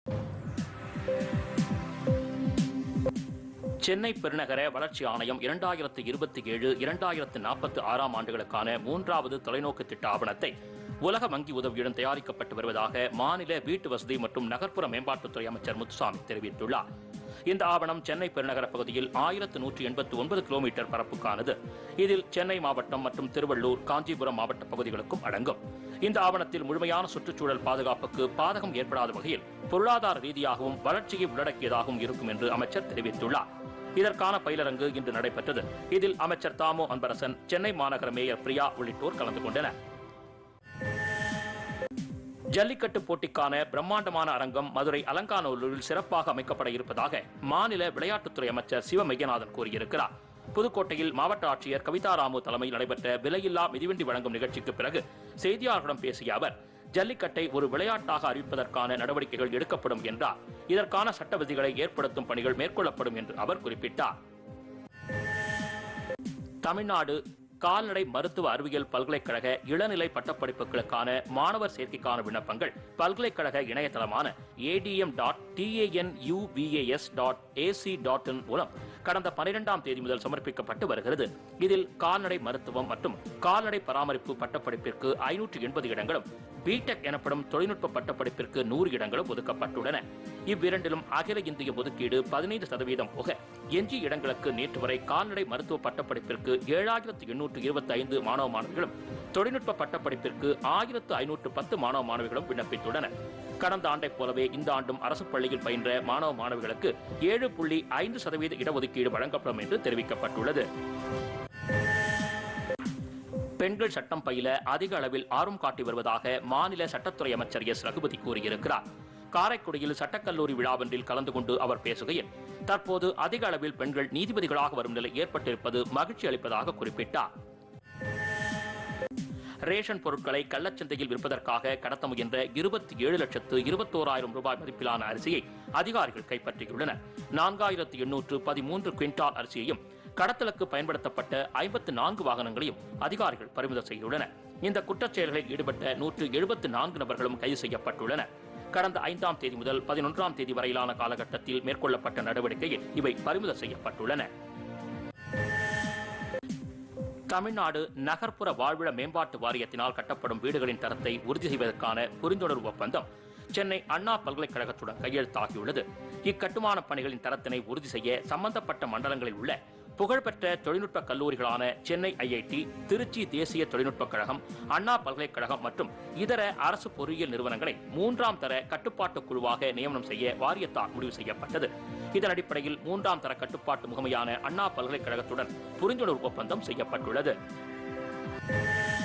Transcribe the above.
சென்னை பெருநகர வளர்ச்சி ஆணையம் இரண்டாயிரத்து இருபத்தி ஏழு இரண்டாயிரத்து நாற்பத்தி ஆறாம் ஆண்டுகளுக்கான மூன்றாவது தொலைநோக்கு திட்ட ஆவணத்தை உலக வங்கி உதவியுடன் தயாரிக்கப்பட்டு வருவதாக மாநில வீட்டு வசதி மற்றும் நகர்ப்புற மேம்பாட்டுத்துறை அமைச்சர் முத்துசாமி தெரிவித்துள்ளார் இந்த ஆவணம் சென்னை பெருநகர பகுதியில் ஆயிரத்து நூற்றி எண்பத்தி ஒன்பது கிலோமீட்டர் பரப்புக்கானது இதில் சென்னை மாவட்டம் மற்றும் திருவள்ளூர் காஞ்சிபுரம் மாவட்ட பகுதிகளுக்கும் அடங்கும் இந்த ஆவணத்தில் முழுமையான சுற்றுச்சூழல் பாதுகாப்புக்கு பாதகம் ஏற்படாத வகையில் பொருளாதார ரீதியாகவும் வளர்ச்சியை உள்ளடக்கியதாகவும் இருக்கும் என்று அமைச்சர் தெரிவித்துள்ளார் இதற்கான பயிலரங்கு இன்று நடைபெற்றது இதில் அமைச்சர் தாமோ அன்பரசன் சென்னை மாநகர மேயர் பிரியா உள்ளிட்டோர் கலந்து கொண்டனர் ஜல்லிக்கட்டு போட்டிக்கான பிரம்மாண்டமான அரங்கம் மதுரை அலங்காநல்லூரில் சிறப்பாக அமைக்கப்பட இருப்பதாக மாநில விளையாட்டுத்துறை அமைச்சர் சிவ மெய்யநாதன் கூறியிருக்கிறார் புதுக்கோட்டையில் மாவட்ட ஆட்சியர் கவிதா ராமு தலைமையில் நடைபெற்ற விலையில்லா மிதிவண்டி வழங்கும் நிகழ்ச்சிக்கு பிறகு செய்தியாளர்களிடம் பேசிய அவர் ஜல்லிக்கட்டை ஒரு விளையாட்டாக அறிவிப்பதற்கான நடவடிக்கைகள் எடுக்கப்படும் என்றார் இதற்கான சட்ட விதிகளை ஏற்படுத்தும் பணிகள் மேற்கொள்ளப்படும் என்று அவர் குறிப்பிட்டார் தமிழ்நாடு கால்நடை மருத்துவ அறிவியல் பல்கலைக்கழக இளநிலை பட்டப்படிப்புகளுக்கான மாணவர் சேர்க்கைக்கான விண்ணப்பங்கள் பல்கலைக்கழக இணையதளமான ADM dot TAN UVAS dot AC dot in மூலம் கடந்த பனிரெண்டாம் தேதி முதல் சமர்ப்பிக்கப்பட்டு வருகிறது இதில் கால்நடை மருத்துவம் மற்றும் கால்நடை பராமரிப்பு பட்டப்படிப்பிற்கு ஐநூற்று எண்பது இடங்களும் பிடெக் எனப்படும் தொழில்நுட்ப பட்டப்படிப்பிற்கு நூறு இடங்களும் ஒதுக்கப்பட்டுள்ளன இவ்விரண்டிலும் அகில இந்திய ஒதுக்கீடு பதினைந்து சதவீதம் போக எஞ்சிய இடங்களுக்கு நேற்று வரை கால்நடை மருத்துவ பட்டப்படிப்பிற்கு ஏழாயிரத்து எண்ணூற்று இருபத்தி ஐந்து மாணவ மாணவிகளும் தொழில்நுட்ப பட்டப்படிப்பிற்கு ஆயிரத்து ஐநூற்று பத்து மாணவ மாணவிகளும் விண்ணப்பித்துள்ளனர் கடந்த ஆண்டைப் போலவே இந்த ஆண்டும் அரசு பள்ளியில் பயின்ற மாணவ மாணவிகளுக்கு ஏழு புள்ளி ஐந்து சதவீத இடஒதுக்கீடு வழங்கப்படும் என்று தெரிவிக்கப்பட்டுள்ளது பெண்கள் சட்டம் பயில அதிக அளவில் ஆர்வம் காட்டி வருவதாக மாநில சட்டத்துறை அமைச்சர் எஸ் ரகுபதி கூறியிருக்கிறார் காரைக்குடியில் சட்டக்கல்லூரி விழாவொன்றில் கலந்து கொண்டு அவர் பேசுகையில் தற்போது அதிக அளவில் பெண்கள் நீதிபதிகளாக வரும் நிலை ஏற்பட்டிருப்பது மகிழ்ச்சி அளிப்பதாக குறிப்பிட்டார் ரேஷன் பொருட்களை கள்ளச்சந்தையில் விற்பதற்காக கடத்த முயன்ற இருபத்தி ஏழு லட்சத்து இருபத்தோராயிரம் ரூபாய் மதிப்பிலான அரிசியை அதிகாரிகள் கைப்பற்றியுள்ளனர் நான்காயிரத்து எண்ணூற்று பதிமூன்று குவிண்டால் அரிசியையும் கடத்தலுக்கு பயன்படுத்தப்பட்ட ஐம்பத்து நான்கு வாகனங்களையும் அதிகாரிகள் பறிமுதல் செய்துள்ளனர் இந்த குற்றச் செயல்களில் ஈடுபட்ட நூற்று எழுபத்து நான்கு நபர்களும் கைது செய்யப்பட்டுள்ளனர் கடந்த ஐந்தாம் தேதி முதல் பதினொன்றாம் தேதி வரையிலான காலகட்டத்தில் மேற்கொள்ளப்பட்ட நடவடிக்கையில் இவை பறிமுதல் செய்யப்பட்டுள்ளன தமிழ்நாடு நகர்ப்புற வாழ்விட மேம்பாட்டு வாரியத்தினால் கட்டப்படும் வீடுகளின் தரத்தை உறுதி செய்வதற்கான புரிந்துணர்வு ஒப்பந்தம் சென்னை அண்ணா பல்கலைக்கழகத்துடன் கையெழுத்தாகியுள்ளது இக்கட்டுமான பணிகளின் தரத்தினை உறுதி செய்ய சம்பந்தப்பட்ட மண்டலங்களில் உள்ள புகழ்பெற்ற தொழில்நுட்ப கல்லூரிகளான சென்னை ஐஐடி திருச்சி தேசிய தொழில்நுட்பக் கழகம் அண்ணா பல்கலைக்கழகம் மற்றும் இதர அரசு பொறியியல் நிறுவனங்களை மூன்றாம் தர கட்டுப்பாட்டு குழுவாக நியமனம் செய்ய வாரியத்தால் முடிவு செய்யப்பட்டது இதன் அடிப்படையில் மூன்றாம் தர கட்டுப்பாட்டு முகமையான அண்ணா பல்கலைக்கழகத்துடன் புரிந்துணர்வு ஒப்பந்தம் செய்யப்பட்டுள்ளது